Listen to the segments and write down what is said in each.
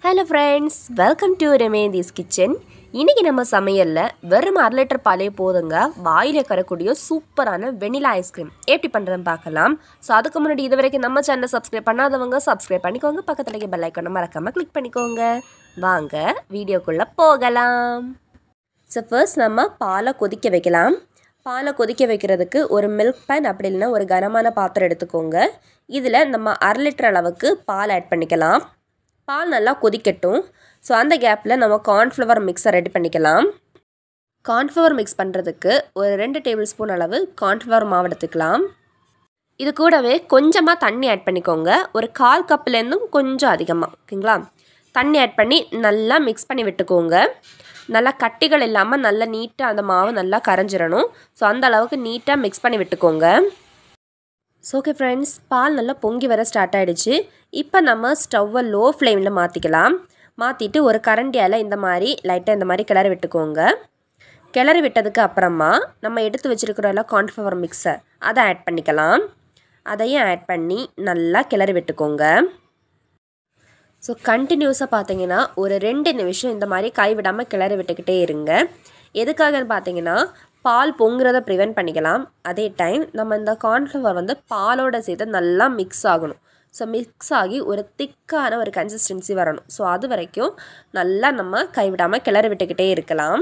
hello friends welcome to ரெமேந்திஸ் kitchen இன்றைக்கி நம்ம சமையலில் வெறும் அரை லிட்டர் பாலே போதுங்க வாயில் கரக்கூடிய சூப்பரான வெனிலா ஐஸ்கிரீம் எப்படி பண்ணுறதுன்னு பார்க்கலாம் ஸோ அதுக்கு முன்னாடி இது வரைக்கும் நம்ம சேனலை சப்ஸ்கிரைப் பண்ணாதவங்க சப்ஸ்கிரைப் பண்ணிக்கோங்க பக்கத்தில் இருக்க பெல் ஐக்கானை மறக்காமல் கிளிக் பண்ணிக்கோங்க வாங்க வீடியோக்குள்ளே போகலாம் ஸோ ஃபர்ஸ்ட் நம்ம பாலை கொதிக்க வைக்கலாம் பாலை கொதிக்க வைக்கிறதுக்கு ஒரு மில்க் பேன் அப்படி இல்லைன்னா ஒரு கனமான பாத்திரம் எடுத்துக்கோங்க இதில் நம்ம அரை லிட்டர் அளவுக்கு பால் ஆட் பண்ணிக்கலாம் பால் நல்லா கொதிக்கட்டும் ஸோ அந்த கேப்பில் நம்ம கார்ன்ஃப்ளவர் மிக்ஸை ரெடி பண்ணிக்கலாம் கார்ன்ஃப்ளவர் மிக்ஸ் பண்ணுறதுக்கு ஒரு ரெண்டு டேபிள் ஸ்பூன் அளவு கார்ன்ஃப்ளவர் மாவு எடுத்துக்கலாம் இது கூடவே கொஞ்சமாக தண்ணி ஆட் பண்ணிக்கோங்க ஒரு கால் கப்புலேருந்தும் கொஞ்சம் அதிகமாக ஓகேங்களா தண்ணி ஆட் பண்ணி நல்லா மிக்ஸ் பண்ணி விட்டுக்கோங்க நல்லா கட்டிகள் இல்லாமல் நல்லா நீட்டாக அந்த மாவு நல்லா கரைஞ்சிடணும் ஸோ அந்த அளவுக்கு நீட்டாக மிக்ஸ் பண்ணி விட்டுக்கோங்க ஸோ ஓகே ஃப்ரெண்ட்ஸ் பால் நல்லா பொங்கி வர ஸ்டார்ட் ஆகிடுச்சு இப்போ நம்ம ஸ்டவ்வை லோ ஃப்ளேமில் மாற்றிக்கலாம் மாற்றிட்டு ஒரு கரண்டியால் இந்த மாதிரி லைட்டாக இந்த மாதிரி கிளறி விட்டுக்கோங்க கிளறி விட்டதுக்கு அப்புறமா நம்ம எடுத்து வச்சுருக்கிறோம்ல கார்ன்ஃப்ளவர் மிக்ஸர் அதை ஆட் பண்ணிக்கலாம் அதையும் ஆட் பண்ணி நல்லா கிளறி விட்டுக்கோங்க ஸோ கண்டினியூஸாக பார்த்தீங்கன்னா ஒரு ரெண்டு நிமிஷம் இந்த மாதிரி கை விடாமல் கிளறி விட்டுக்கிட்டே இருங்க எதுக்காகன்னு பார்த்தீங்கன்னா பால் பொங்குறத ப்ரிவெண்ட் பண்ணிக்கலாம் அதே டைம் நம்ம இந்த கார்ன்ஃப்ளவர் வந்து பாலோட சேர்த்து நல்லா மிக்ஸ் ஆகணும் ஸோ மிக்ஸ் ஆகி ஒரு திக்கான ஒரு கன்சிஸ்டன்சி வரணும் ஸோ அது வரைக்கும் நல்லா நம்ம கைவிடாமல் கிளறி விட்டுக்கிட்டே இருக்கலாம்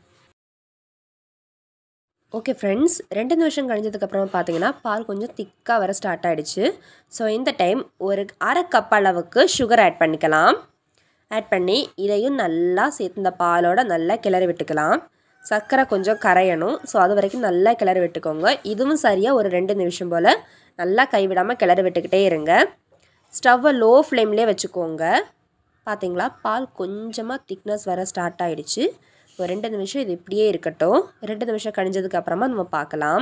ஓகே ஃப்ரெண்ட்ஸ் ரெண்டு நிமிஷம் கழிஞ்சதுக்கப்புறமா பார்த்தீங்கன்னா பால் கொஞ்சம் திக்காக வர ஸ்டார்ட் ஆகிடுச்சு ஸோ இந்த டைம் ஒரு அரை கப் அளவுக்கு சுகர் ஆட் பண்ணிக்கலாம் ஆட் பண்ணி இதையும் நல்லா சேர்த்து இந்த பாலோட நல்லா கிளறி விட்டுக்கலாம் சர்க்கரை கொஞ்சம் கரையணும் ஸோ அது வரைக்கும் நல்லா கிளறி விட்டுக்கோங்க இதுவும் சரியாக ஒரு ரெண்டு நிமிஷம் போல் நல்லா கைவிடாமல் கிளறி விட்டுக்கிட்டே இருங்க ஸ்டவ்வை லோ ஃப்ளேம்லேயே வச்சுக்கோங்க பார்த்தீங்களா பால் கொஞ்சமாக திக்னஸ் வர ஸ்டார்ட் ஆகிடுச்சு ஒரு ரெண்டு நிமிஷம் இது இப்படியே இருக்கட்டும் ரெண்டு நிமிஷம் கழிஞ்சதுக்கு அப்புறமா நம்ம பார்க்கலாம்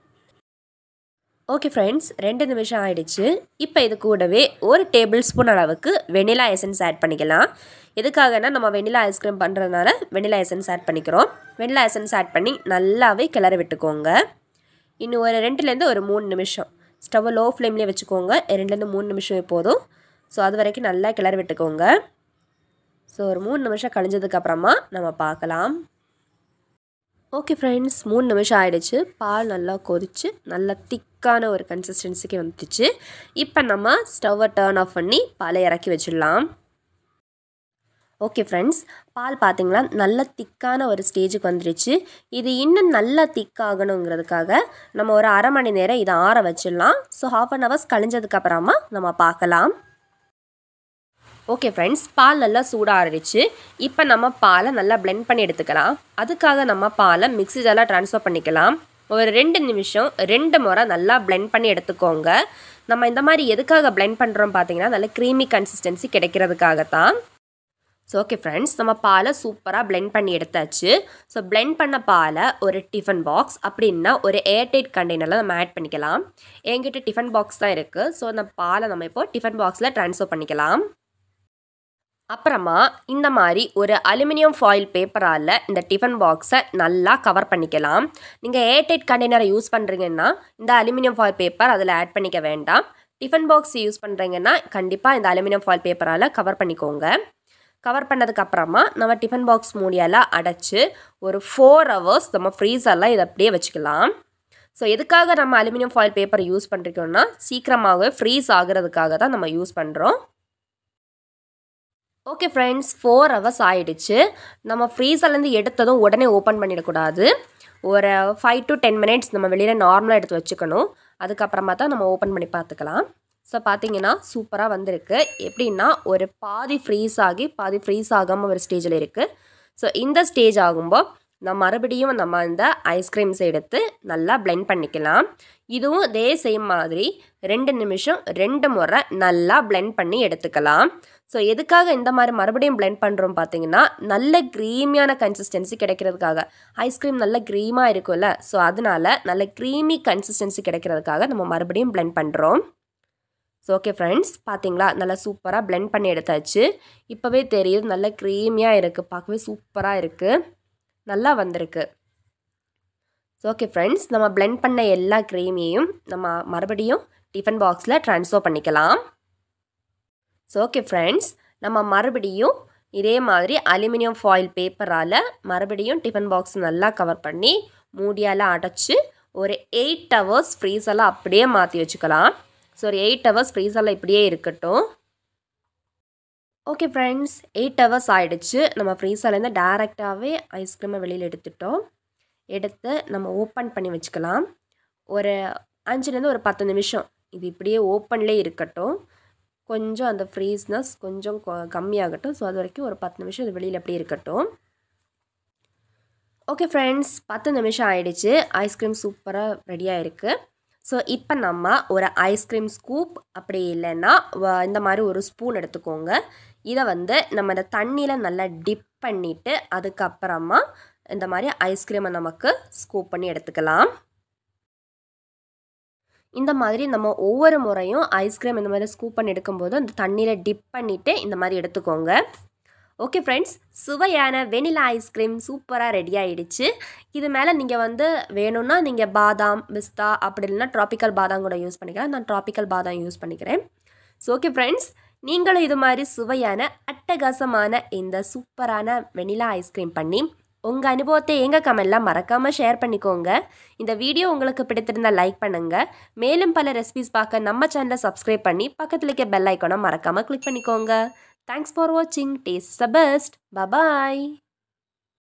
ஓகே ஃப்ரெண்ட்ஸ் ரெண்டு நிமிஷம் ஆயிடுச்சு இப்போ இது கூடவே ஒரு டேபிள் ஸ்பூன் அளவுக்கு வெனிலா எசன்ஸ் ஆட் பண்ணிக்கலாம் எதுக்காகனா நம்ம வெனிலா ஐஸ்கிரீம் பண்ணுறதுனால வெனிலா எசன்ஸ் ஆட் பண்ணிக்கிறோம் வெனிலா எசன்ஸ் ஆட் பண்ணி நல்லாவே கிளறி விட்டுக்கோங்க இன்னும் ஒரு ரெண்டுலேருந்து ஒரு மூணு நிமிஷம் ஸ்டவ்வை லோ ஃப்ளேம்லேயே வச்சுக்கோங்க ரெண்டுலேருந்து மூணு நிமிஷம் போதும் ஸோ அது வரைக்கும் நல்லா கிளறி விட்டுக்கோங்க ஸோ ஒரு மூணு நிமிஷம் கழிஞ்சதுக்கப்புறமா நம்ம பார்க்கலாம் ஓகே ஃப்ரெண்ட்ஸ் மூணு நிமிஷம் ஆயிடுச்சு பால் நல்லா கொதிச்சு நல்லா திக்கான ஒரு கன்சிஸ்டன்சிக்கு வந்துச்சு இப்போ நம்ம ஸ்டவ்வை டேர்ன் ஆஃப் பண்ணி பாலை இறக்கி வச்சிடலாம் ஓகே ஃப்ரெண்ட்ஸ் பால் பார்த்தீங்களா நல்ல திக்கான ஒரு ஸ்டேஜுக்கு வந்துருச்சு இது இன்னும் நல்லா திக்காகணுங்கிறதுக்காக நம்ம ஒரு அரை மணி நேரம் இதை ஆற வச்சிடலாம் ஸோ ஹாஃப் அன் ஹவர்ஸ் கழிஞ்சதுக்கப்புறமா நம்ம பார்க்கலாம் ஓகே ஃப்ரெண்ட்ஸ் பால் நல்லா சூடாகிடுச்சு இப்போ நம்ம பாலை நல்லா பிளெண்ட் பண்ணி எடுத்துக்கலாம் அதுக்காக நம்ம பாலை மிக்ஸி ஜாலாக ட்ரான்ஸ்ஃபர் பண்ணிக்கலாம் ஒரு ரெண்டு நிமிஷம் ரெண்டு முறை நல்லா பிளெண்ட் பண்ணி எடுத்துக்கோங்க நம்ம இந்த மாதிரி எதுக்காக பிளெண்ட் பண்ணுறோம் பார்த்தீங்கன்னா நல்ல க்ரீமி கன்சிஸ்டன்சி கிடைக்கிறதுக்காகத்தான் ஸோ ஓகே ஃப்ரெண்ட்ஸ் நம்ம பாலை சூப்பராக பிளெண்ட் பண்ணி எடுத்தாச்சு ஸோ பிளெண்ட் பண்ண பாலை ஒரு டிஃபன் பாக்ஸ் அப்படின்னா ஒரு ஏர்டைட் கண்டெய்னரில் நம்ம ஆட் பண்ணிக்கலாம் என்கிட்ட டிஃபன் பாக்ஸ் தான் இருக்குது ஸோ அந்த பாலை நம்ம இப்போ டிஃபன் பாக்ஸில் ட்ரான்ஸ்ஃபர் பண்ணிக்கலாம் அப்புறமா இந்த மாதிரி ஒரு அலுமினியம் ஃபாயில் பேப்பரால் இந்த டிஃபன் பாக்ஸை நல்லா கவர் பண்ணிக்கலாம் நீங்கள் ஏர்டைட் கண்டெய்னரை யூஸ் பண்ணுறீங்கன்னா இந்த அலுமினியம் ஃபாயில் பேப்பர் அதில் ஆட் பண்ணிக்க வேண்டாம் டிஃபன் பாக்ஸ் யூஸ் பண்ணுறீங்கன்னா கண்டிப்பாக இந்த அலுமினியம் ஃபாயில் பேப்பரால் கவர் பண்ணிக்கோங்க கவர் பண்ணதுக்கப்புறமா நம்ம டிஃபன் பாக்ஸ் மூடியால் அடைச்சி ஒரு ஃபோர் ஹவர்ஸ் நம்ம ஃப்ரீசரில் இதை அப்படியே வச்சுக்கலாம் ஸோ எதுக்காக நம்ம அலுமினியம் ஃபாயில் பேப்பர் யூஸ் பண்ணுறோன்னா சீக்கிரமாகவே ஃப்ரீஸ் ஆகிறதுக்காக தான் நம்ம யூஸ் பண்ணுறோம் ஓகே ஃப்ரெண்ட்ஸ் ஃபோர் ஹவர்ஸ் ஆகிடுச்சு நம்ம ஃப்ரீசர்லேருந்து எடுத்ததும் உடனே ஓப்பன் பண்ணிடக்கூடாது ஒரு ஃபைவ் டு டென் மினிட்ஸ் நம்ம வெளியில் நார்மலாக எடுத்து வச்சுக்கணும் அதுக்கப்புறமா தான் நம்ம ஓப்பன் பண்ணி பார்த்துக்கலாம் ஸோ பார்த்தீங்கன்னா சூப்பராக வந்திருக்கு எப்படின்னா ஒரு பாதி ஃப்ரீஸ் ஆகி பாதி ஃப்ரீஸ் ஆகாமல் ஒரு ஸ்டேஜில் இருக்குது ஸோ இந்த ஸ்டேஜ் ஆகும்போது நம்ம மறுபடியும் நம்ம இந்த ஐஸ்கிரீம்ஸ் எடுத்து நல்லா பிளெண்ட் பண்ணிக்கலாம் இதுவும் இதே சேம் மாதிரி ரெண்டு நிமிஷம் ரெண்டு முறை நல்லா பிளெண்ட் பண்ணி எடுத்துக்கலாம் ஸோ எதுக்காக இந்த மாதிரி மறுபடியும் பிளெண்ட் பண்ணுறோம் பார்த்தீங்கன்னா நல்ல க்ரீமியான கன்சிஸ்டன்சி கிடைக்கிறதுக்காக ஐஸ்கிரீம் நல்ல க்ரீமாக இருக்கும்ல ஸோ அதனால நல்ல க்ரீமி கன்சிஸ்டன்சி கிடைக்கிறதுக்காக நம்ம மறுபடியும் பிளெண்ட் பண்ணுறோம் ஸோ ஓகே ஃப்ரெண்ட்ஸ் பார்த்தீங்களா நல்லா சூப்பராக பிளெண்ட் பண்ணி எடுத்தாச்சு இப்போவே தெரியுது நல்ல க்ரீமியாக இருக்குது பார்க்கவே சூப்பராக இருக்குது நல்லா வந்திருக்கு ஸோ ஓகே ஃப்ரெண்ட்ஸ் நம்ம பிளெண்ட் பண்ண எல்லா க்ரீமியையும் நம்ம மறுபடியும் டிஃபன் பாக்ஸில் ட்ரான்ஸ்ஃபர் பண்ணிக்கலாம் ஸோ ஓகே ஃப்ரெண்ட்ஸ் நம்ம மறுபடியும் இதே மாதிரி அலுமினியம் ஃபாயில் பேப்பரால் மறுபடியும் டிஃபன் பாக்ஸ் நல்லா கவர் பண்ணி மூடியால் அடைச்சி ஒரு எயிட் ஹவர்ஸ் ஃப்ரீஸெல்லாம் அப்படியே மாற்றி வச்சுக்கலாம் ஸோ ஒரு எயிட் ஹவர்ஸ் ஃப்ரீஸெல்லாம் இப்படியே இருக்கட்டும் ஓகே ஃப்ரெண்ட்ஸ் எயிட் ஹவர்ஸ் ஆகிடுச்சு நம்ம ஃப்ரீசர்லேருந்து டேரெக்டாகவே ஐஸ்கிரீமை வெளியில் எடுத்துட்டோம் எடுத்து நம்ம ஓப்பன் பண்ணி வச்சுக்கலாம் ஒரு அஞ்சுலேருந்து ஒரு பத்து நிமிஷம் இது இப்படியே ஓப்பன்லேயே இருக்கட்டும் கொஞ்சம் அந்த ஃப்ரீஸ்னஸ் கொஞ்சம் கம்மியாகட்டும் ஸோ அது வரைக்கும் ஒரு பத்து நிமிஷம் இது வெளியில் அப்படியே இருக்கட்டும் ஓகே ஃப்ரெண்ட்ஸ் பத்து நிமிஷம் ஆயிடுச்சு ஐஸ்கிரீம் சூப்பராக ரெடியாக இருக்குது ஸோ இப்போ நம்ம ஒரு ஐஸ்கிரீம் ஸ்கூப் அப்படி இல்லைன்னா இந்த மாதிரி ஒரு ஸ்பூன் எடுத்துக்கோங்க இதை வந்து நம்ம இந்த தண்ணியில் நல்லா டிப் பண்ணிவிட்டு அதுக்கப்புறமா இந்த மாதிரி ஐஸ்கிரீமை நமக்கு ஸ்கூப் பண்ணி எடுத்துக்கலாம் இந்த மாதிரி நம்ம ஒவ்வொரு முறையும் ஐஸ்கிரீம் இந்த மாதிரி ஸ்கூப் பண்ணி எடுக்கும்போது அந்த தண்ணியில் டிப் பண்ணிவிட்டு இந்த மாதிரி எடுத்துக்கோங்க ஓகே ஃப்ரெண்ட்ஸ் சுவையான வெனிலா ஐஸ்கிரீம் சூப்பராக ரெடி ஆகிடுச்சு இது மேலே நீங்கள் வந்து வேணும்னா நீங்கள் பாதாம் பிஸ்தா அப்படி இல்லைன்னா ட்ராபிக்கல் பாதாம் கூட யூஸ் பண்ணிக்கலாம் நான் ட்ராபிக்கல் பாதாம் யூஸ் பண்ணிக்கிறேன் ஸோ ஓகே ஃப்ரெண்ட்ஸ் நீங்களும் இது மாதிரி சுவையான அட்டகாசமான இந்த சூப்பரான வெனிலா ஐஸ்கிரீம் பண்ணி உங்கள் அனுபவத்தை எங்கள் கமெண்ட்லாம் மறக்காமல் ஷேர் பண்ணிக்கோங்க இந்த வீடியோ உங்களுக்கு பிடித்திருந்தால் லைக் பண்ணுங்கள் மேலும் பல ரெசிபிஸ் பார்க்க நம்ம சேனலை சப்ஸ்கிரைப் பண்ணி பக்கத்தில் இருக்க பெல் ஐக்கானை மறக்காமல் கிளிக் பண்ணிக்கோங்க தேங்க்ஸ் ஃபார் வாட்சிங் டேஸ்ட் த பெஸ்ட் பபாய்